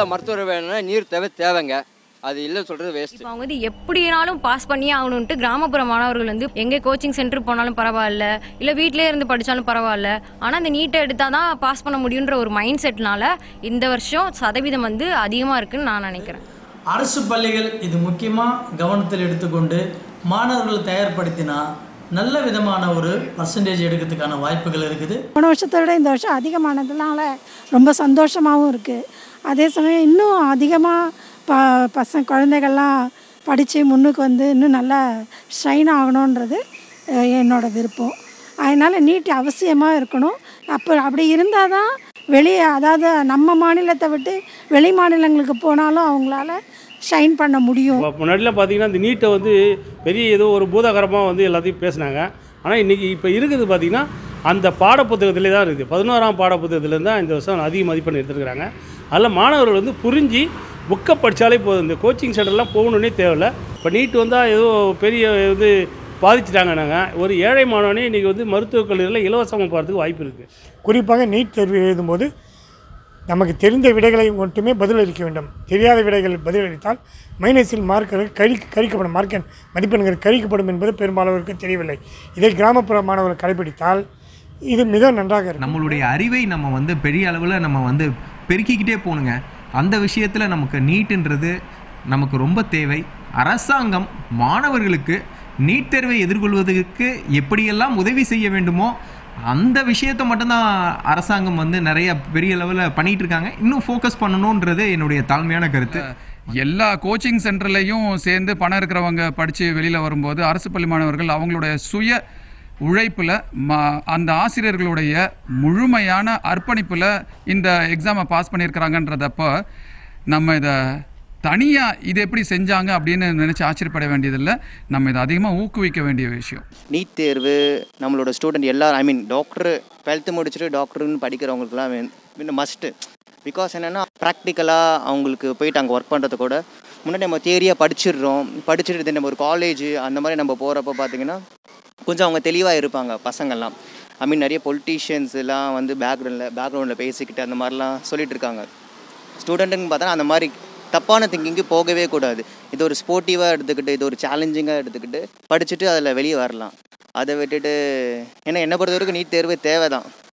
நல்ல மருத்துவர் வேணும்னா நீர் தேவை தேவைங்க அது இல்லைன்னு சொல்கிறது வேஸ்ட் இப்போ அவங்க வந்து எப்படினாலும் பாஸ் பண்ணியே ஆகணும்ட்டு கிராமப்புற மாணவர்கள் வந்து எங்கே கோச்சிங் சென்டர் போனாலும் பரவாயில்ல இல்லை வீட்டிலே இருந்து படித்தாலும் பரவாயில்ல ஆனால் அந்த நீட்டை எடுத்தால் தான் பாஸ் பண்ண முடியுன்ற ஒரு மைண்ட் செட்னால இந்த வருஷம் சதவீதம் வந்து அதிகமாக இருக்குன்னு நான் நினைக்கிறேன் அரசு பள்ளிகள் இது முக்கியமாக கவனத்தில் எடுத்துக்கொண்டு மாணவர்களை தயார்படுத்தினா நல்ல விதமான ஒரு பர்சன்டேஜ் எடுக்கிறதுக்கான வாய்ப்புகள் இருக்குது போன வருஷத்தை விட இந்த வருஷம் அதிகமானதுனால ரொம்ப சந்தோஷமாகவும் இருக்குது அதே சமயம் இன்னும் அதிகமாக ப பசங்க குழந்தைகள்லாம் படித்து முன்னுக்கு வந்து இன்னும் நல்லா ஷைன் ஆகணுன்றது அஹ், என்னோட விருப்பம் அதனால் நீட் அவசியமாக இருக்கணும் அப்போ அப்படி இருந்தால் தான் வெளியே அதாவது நம்ம மாநிலத்தை விட்டு வெளி மாநிலங்களுக்கு போனாலும் அவங்களால ஷைன் பண்ண முடியும் இப்போ முன்னாடிலாம் பார்த்தீங்கன்னா இந்த நீட்டை வந்து பெரிய ஏதோ ஒரு பூதாகரமாக வந்து எல்லாத்தையும் பேசுனாங்க ஆனால் இன்றைக்கி இப்போ இருக்குது பார்த்தீங்கன்னா அந்த பாடப்புத்தகத்திலே தான் இருக்குது பதினோராம் பாடப்புத்தகத்துலேருந்து தான் இந்த வருஷம் அதிக மதிப்பெண் எடுத்துருக்குறாங்க அதில் மாணவர்கள் வந்து புரிஞ்சு புக்கை படித்தாலே போதும் இந்த கோச்சிங் சென்டர்லாம் போகணுன்னே தேவையில்ல இப்போ நீட் வந்தால் ஏதோ பெரிய வந்து பாதிச்சிட்டாங்க நாங்கள் ஒரு ஏழை மாணவனே இன்றைக்கி வந்து மருத்துவக் கல்லூரியில் இலவசமாக போகிறதுக்கு வாய்ப்பு இருக்குது குறிப்பாக நீட் தேர்வு எழுதும்போது நமக்கு தெரிந்த விடைகளை மட்டுமே பதிலளிக்க வேண்டும் தெரியாத விடைகள் பதிலளித்தால் மைனஸில் மார்க்குகள் கழி கழிக்கப்படும் மார்க் மதிப்பெண்கள் கழிக்கப்படும் என்பது பெரும்பாலோருக்கு தெரியவில்லை இதை கிராமப்புற மாணவர்கள் கடைபிடித்தால் இது மிக நன்றாக இருக்கும் நம்மளுடைய அறிவை நம்ம வந்து பெரிய அளவில் நம்ம வந்து பெருக்கிக்கிட்டே போகணுங்க அந்த விஷயத்தில் நமக்கு நீட்டுன்றது நமக்கு ரொம்ப தேவை அரசாங்கம் மாணவர்களுக்கு நீட் தேர்வை எதிர்கொள்வதற்கு எப்படியெல்லாம் உதவி செய்ய வேண்டுமோ அந்த விஷயத்தை மட்டும்தான் அரசாங்கம் வந்து நிறைய பெரிய லெவலில் பண்ணிட்டு இருக்காங்க இன்னும் ஃபோக்கஸ் பண்ணணுன்றது என்னுடைய தாழ்மையான கருத்து எல்லா கோச்சிங் சென்டர்லையும் சேர்ந்து பணம் இருக்கிறவங்க படித்து வெளியில் வரும்போது அரசு பள்ளி மாணவர்கள் அவங்களுடைய சுய உழைப்பில் ம அந்த ஆசிரியர்களுடைய முழுமையான அர்ப்பணிப்பில் இந்த எக்ஸாமை பாஸ் பண்ணியிருக்கிறாங்கன்றதப்போ நம்ம இதை தனியாக இது எப்படி செஞ்சாங்க அப்படின்னு நினச்சி ஆச்சரியப்பட வேண்டியதில்லை நம்ம இதை அதிகமாக ஊக்குவிக்க வேண்டிய விஷயம் நீட் தேர்வு நம்மளோட ஸ்டூடெண்ட் எல்லாரும் ஐ மீன் டாக்டர் டுவெல்த்து முடிச்சுட்டு டாக்டர்னு படிக்கிறவங்களுக்குலாம் இன்னும் மஸ்ட்டு பிகாஸ் என்னென்னா ப்ராக்டிக்கலாக அவங்களுக்கு போயிட்டு அங்கே ஒர்க் பண்ணுறது கூட முன்னாடி நம்ம தியரியாக படிச்சிடுறோம் படிச்சுட்டு then நம்ம ஒரு காலேஜ் அந்த மாதிரி நம்ம போகிறப்ப பார்த்தீங்கன்னா கொஞ்சம் அவங்க தெளிவாக இருப்பாங்க பசங்கள்லாம் ஐ மீன் நிறைய பொலிட்டீஷியன்ஸ் எல்லாம் வந்து பேக்ரவுண்டில் பேக்ரவுண்டில் பேசிக்கிட்டு அந்த மாதிரிலாம் சொல்லிட்டு இருக்காங்க ஸ்டூடெண்ட்டுன்னு பார்த்தா அந்த மாதிரி தப்பான திங்கிங்க்கு போகவே கூடாது இது ஒரு ஸ்போர்ட்டிவாக எடுத்துக்கிட்டு இது ஒரு சேலஞ்சிங்காக எடுத்துக்கிட்டு படிச்சுட்டு அதில் வெளியே வரலாம் அதை விட்டுட்டு ஏன்னா என்னை பொறுத்த வரைக்கும் நீட் தேர்வு தேவை தான்